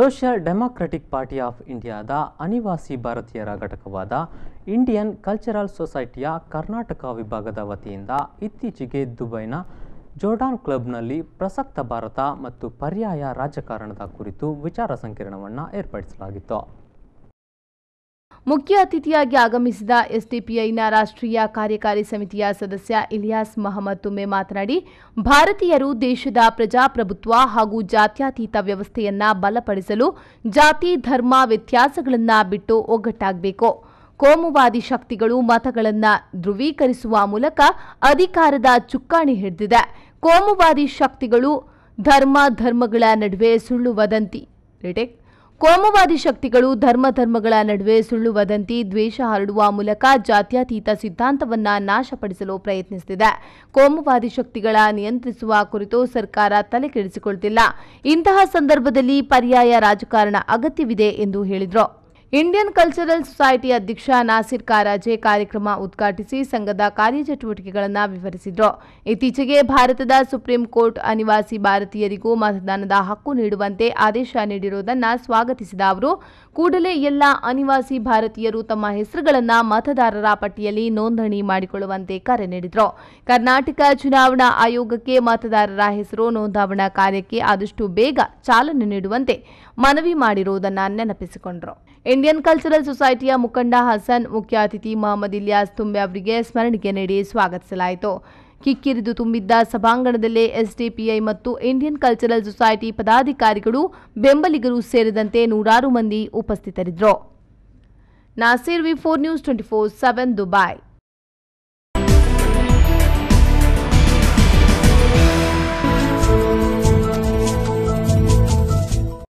social democratic party of ಇಂಡಿಯಾದ ಅನಿವಾಸಿ ಭಾರತೀಯರ ಘಟಕವಾದ ಇಂಡಿಯನ್ ಕಲ್ಚರಲ್ ಸೊಸೈಟಿಯ ಕರ್ನಾಟಕ ವಿಭಾಗದ ವತಿಯಿಂದ ಇತ್ತೀಚೆಗೆ ದುಬೈನ ಜೋರ್ಡಾನ್ ಕ್ಲಬ್ನಲ್ಲಿ ಪ್ರಸಕ್ತ ಭಾರತ ಮತ್ತು ಪರ್ಯಾಯ ರಾಜಕಾರಣದ ಕುರಿತು ವಿಚಾರ ಸಂಕಿರಣವನ್ನು ಏರ್ಪಡಿಸಲಾಗಿತ್ತು ಮುಖ್ಯ ಅತಿಥಿಯಾಗಿ ಆಗಮಿಸಿದ ಎಸ್ಡಿಪಿಐನ ರಾಷ್ಟ್ರೀಯ ಕಾರ್ಯಕಾರಿ ಸಮಿತಿಯ ಸದಸ್ಯ ಇಲಿಯಾಸ್ ಮಹಮ್ಮದ್ ತುಮ್ಮೆ ಮಾತನಾಡಿ ಭಾರತೀಯರು ದೇಶದ ಪ್ರಜಾಪ್ರಭುತ್ವ ಹಾಗೂ ಜಾತ್ಯತೀತ ವ್ಯವಸ್ಥೆಯನ್ನ ಬಲಪಡಿಸಲು ಜಾತಿ ಧರ್ಮ ವ್ಯತ್ಯಾಸಗಳನ್ನ ಬಿಟ್ಟು ಒಗ್ಗಟ್ಟಾಗಬೇಕು ಕೋಮುವಾದಿ ಶಕ್ತಿಗಳು ಮತಗಳನ್ನು ಧ್ರುವೀಕರಿಸುವ ಮೂಲಕ ಅಧಿಕಾರದ ಚುಕ್ಕಾಣಿ ಹಿಡಿದಿದೆ ಕೋಮುವಾದಿ ಶಕ್ತಿಗಳು ಧರ್ಮ ಧರ್ಮಗಳ ನಡುವೆ ಸುಳ್ಳು ವದಂತಿ ರಿಟೇಕ್ ಕೋಮುವಾದಿ ಶಕ್ತಿಗಳು ಧರ್ಮ ಧರ್ಮಗಳ ನಡುವೆ ಸುಳ್ಳು ವದಂತಿ ದ್ವೇಷ ಹರಡುವ ಮೂಲಕ ಜಾತ್ಯತೀತ ಸಿದ್ಧಾಂತವನ್ನ ನಾಶಪಡಿಸಲು ಪ್ರಯತ್ನಿಸುತ್ತಿದೆ ಕೋಮುವಾದಿ ಶಕ್ತಿಗಳ ನಿಯಂತ್ರಿಸುವ ಕುರಿತು ಸರ್ಕಾರ ತಲೆಕೆಡಿಸಿಕೊಳ್ತಿಲ್ಲ ಇಂತಹ ಸಂದರ್ಭದಲ್ಲಿ ಪರ್ಯಾಯ ರಾಜಕಾರಣ ಅಗತ್ಯವಿದೆ ಎಂದು ಹೇಳಿದರು ಇಂಡಿಯನ್ ಕಲ್ಚರಲ್ ಸೊಸೈಟಿ ಅಧ್ಯಕ್ಷ ನಾಸಿರ್ ಕಾರಾಜೆ ಕಾರ್ಯಕ್ರಮ ಉದ್ಘಾಟಿಸಿ ಸಂಘದ ಕಾರ್ಯಚಟುವಟಿಕೆಗಳನ್ನು ವಿವರಿಸಿದರು ಇತ್ತೀಚೆಗೆ ಭಾರತದ ಸುಪ್ರೀಂ ಕೋರ್ಟ್ ಅನಿವಾಸಿ ಭಾರತೀಯರಿಗೂ ಮತದಾನದ ಹಕ್ಕು ನೀಡುವಂತೆ ಆದೇಶ ನೀಡಿರುವುದನ್ನು ಸ್ವಾಗತಿಸಿದ ಅವರು ಕೂಡಲೇ ಎಲ್ಲ ಅನಿವಾಸಿ ಭಾರತೀಯರು ತಮ್ಮ ಹೆಸರುಗಳನ್ನು ಮತದಾರರ ಪಟ್ಟಿಯಲ್ಲಿ ನೋಂದಣಿ ಮಾಡಿಕೊಳ್ಳುವಂತೆ ಕರೆ ನೀಡಿದರು ಕರ್ನಾಟಕ ಚುನಾವಣಾ ಆಯೋಗಕ್ಕೆ ಮತದಾರರ ಹೆಸರು ನೋಂದಾವಣಾ ಕಾರ್ಯಕ್ಕೆ ಆದಷ್ಟು ಬೇಗ ಚಾಲನೆ ನೀಡುವಂತೆ ಮನವಿ ಮಾಡಿರುವುದನ್ನು ನೆನಪಿಸಿಕೊಂಡರು ಇಂಡಿಯನ್ ಕಲ್ಚರಲ್ ಸೊಸೈಟಿಯ ಮುಖಂಡ ಹಸನ್ ಮುಖ್ಯ ಅತಿಥಿ ಮೊಹಮ್ಮದ್ ಇಲಿಯಾಸ್ ತುಂಬೆ ಅವರಿಗೆ ಸ್ಮರಣಿಕೆ ನೀಡಿ ಸ್ವಾಗತಿಸಲಾಯಿತು ಕಿಕ್ಕಿರಿದು ತುಂಬಿದ್ದ ಸಭಾಂಗಣದಲ್ಲೇ ಎಸ್ಡಿಪಿಐ ಮತ್ತು ಇಂಡಿಯನ್ ಕಲ್ಚರಲ್ ಸೊಸೈಟಿ ಪದಾಧಿಕಾರಿಗಳು ಬೆಂಬಲಿಗರು ಸೇರಿದಂತೆ ನೂರಾರು ಮಂದಿ ಉಪಸ್ಥಿತರಿದ್ದರು Naseer V four news twenty four seven Dubai